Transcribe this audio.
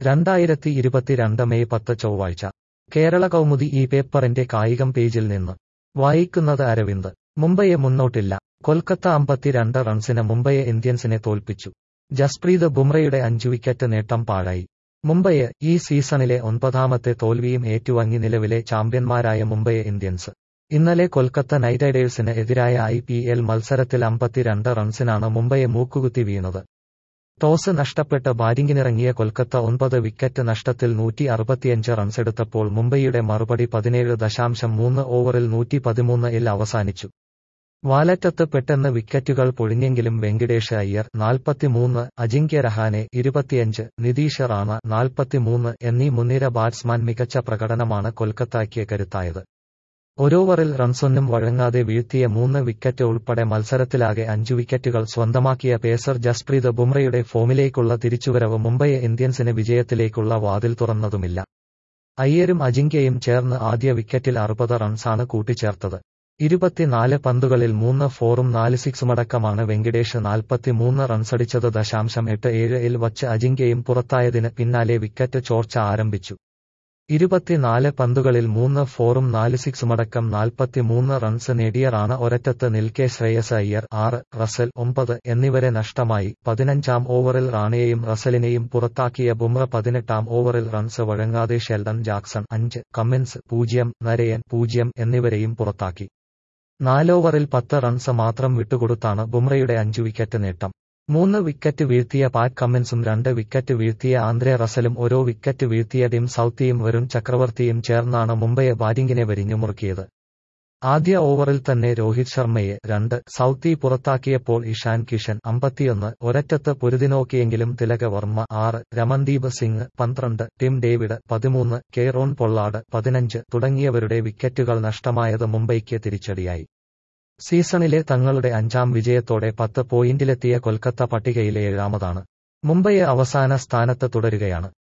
രണ്ടായിരത്തി ഇരുപത്തിരണ്ട് മെയ് പത്ത് ചൊവ്വാഴ്ച കേരള കൗമുദി ഈ പേപ്പറിന്റെ കായികം പേജിൽ നിന്ന് വായിക്കുന്നത് അരവിന്ദ് മുംബൈയെ മുന്നോട്ടില്ല കൊൽക്കത്ത അമ്പത്തിരണ്ട് റൺസിന് മുംബൈയെ ഇന്ത്യൻസിനെ തോൽപ്പിച്ചു ജസ്പ്രീത് ബുംറയുടെ അഞ്ചു വിക്കറ്റ് നേട്ടം പാഴായി മുംബൈയെ ഈ സീസണിലെ ഒൻപതാമത്തെ തോൽവിയും ഏറ്റുവാങ്ങി നിലവിലെ ചാമ്പ്യന്മാരായ മുംബൈ ഇന്ത്യൻസ് ഇന്നലെ കൊൽക്കത്ത നൈറ്റ് റൈഡേഴ്സിന് എതിരായ ഐ പി എൽ മത്സരത്തിൽ അമ്പത്തിരണ്ട് റൺസിനാണ് മുംബൈയെ മൂക്കുകുത്തി വീണത് ടോസ് നഷ്ടപ്പെട്ട് ബാറ്റിംഗിനിറങ്ങിയ കൊൽക്കത്ത ഒൻപത് വിക്കറ്റ് നഷ്ടത്തിൽ നൂറ്റി അറുപത്തിയഞ്ച് റൺസെടുത്തപ്പോൾ മുംബൈയുടെ മറുപടി പതിനേഴ് ദശാംശം മൂന്ന് ഓവറിൽ നൂറ്റി പതിമൂന്ന് ഇൽ അവസാനിച്ചു വാലറ്റത്ത് പെട്ടെന്ന് വിക്കറ്റുകൾ പൊഴിഞ്ഞെങ്കിലും വെങ്കിടേഷ് അയ്യർ നാൽപ്പത്തിമൂന്ന് അജിങ്ക്യ രഹാനെ ഇരുപത്തിയഞ്ച് നിതീഷ് റാണ നാൽപ്പത്തിമൂന്ന് എന്നീ മുൻനിര ബാറ്റ്സ്മാൻ മികച്ച പ്രകടനമാണ് കൊൽക്കത്തയ്ക്ക് കരുത്തായത് ഒരോവറിൽ റൺസൊന്നും വഴങ്ങാതെ വീഴ്ത്തിയ മൂന്ന് വിക്കറ്റ് ഉൾപ്പെടെ മത്സരത്തിലാകെ അഞ്ചു വിക്കറ്റുകൾ സ്വന്തമാക്കിയ പേസർ ജസ്പ്രീത് ബുംറയുടെ ഫോമിലേക്കുള്ള തിരിച്ചുവരവ് മുംബൈ ഇന്ത്യൻസിന് വിജയത്തിലേക്കുള്ള വാതിൽ തുറന്നതുമില്ല അയ്യരും അജിങ്ക്യയും ചേർന്ന് ആദ്യ വിക്കറ്റിൽ അറുപത് റൺസാണ് കൂട്ടിച്ചേർത്തത് ഇരുപത്തിനാല് പന്തുകളിൽ മൂന്ന് ഫോറും നാല് സിക്സുമടക്കമാണ് വെങ്കിടേഷ് നാൽപ്പത്തിമൂന്ന് റൺസടിച്ചത് ദശാംശം എട്ട് ഏഴ് ഇൽ വച്ച് അജിങ്ക്യയും പുറത്തായതിന് പിന്നാലെ വിക്കറ്റ് ചോർച്ച ആരംഭിച്ചു ഇരുപത്തിനാല് പന്തുകളിൽ മൂന്ന് ഫോറും നാല് സിക്സുമടക്കം നാൽപ്പത്തിമൂന്ന് റൺസ് നേടിയ റാണ ഒരറ്റത്ത് നിൽക്കെ ശ്രേയസ് അയ്യർ ആറ് റസൽ ഒമ്പത് എന്നിവരെ നഷ്ടമായി പതിനഞ്ചാം ഓവറിൽ റാണയെയും റസലിനെയും പുറത്താക്കിയ ബുംറ പതിനെട്ടാം ഓവറിൽ റൺസ് വഴങ്ങാതെ ഷെൽഡൻ ജാക്സൺ അഞ്ച് കമ്മിൻസ് പൂജ്യം നരയൻ പൂജ്യം എന്നിവരെയും പുറത്താക്കി നാലോവറിൽ പത്ത് റൺസ് മാത്രം വിട്ടുകൊടുത്താണ് ബുംറയുടെ അഞ്ചു വിക്കറ്റ് നേട്ടം മൂന്ന് വിക്കറ്റ് വീഴ്ത്തിയ പാറ്റ് കമ്മിൻസും രണ്ട് വിക്കറ്റ് വീഴ്ത്തിയ ആന്ദ്രെ റസലും ഓരോ വിക്കറ്റ് വീഴ്ത്തിയ ടിം സൌത്തിയും വരുൺ ചക്രവർത്തിയും ചേർന്നാണ് മുംബൈയെ ബാറ്റിംഗിനെ വരിഞ്ഞുമുറുക്കിയത് ആദ്യ ഓവറിൽ തന്നെ രോഹിത് ശർമ്മയെ രണ്ട് സൌത്തി പുറത്താക്കിയപ്പോൾ ഇഷാൻ കിഷൻ അമ്പത്തിയൊന്ന് ഒരറ്റത്ത് പൊരുതിനോക്കിയെങ്കിലും തിലക വർമ്മ ആറ് രമൺദീപ് സിംഗ് പന്ത്രണ്ട് ടിം ഡേവിഡ് പതിമൂന്ന് കെ റോൺ പൊള്ളാട് പതിനഞ്ച് തുടങ്ങിയവരുടെ വിക്കറ്റുകൾ നഷ്ടമായത് മുംബൈക്ക് തിരിച്ചടിയായി സീസണിലെ തങ്ങളുടെ അഞ്ചാം വിജയത്തോടെ പത്ത് പോയിന്റിലെത്തിയ കൊൽക്കത്ത പട്ടികയിലെ ഏഴാമതാണ് മുംബൈ അവസാന സ്ഥാനത്ത് തുടരുകയാണ്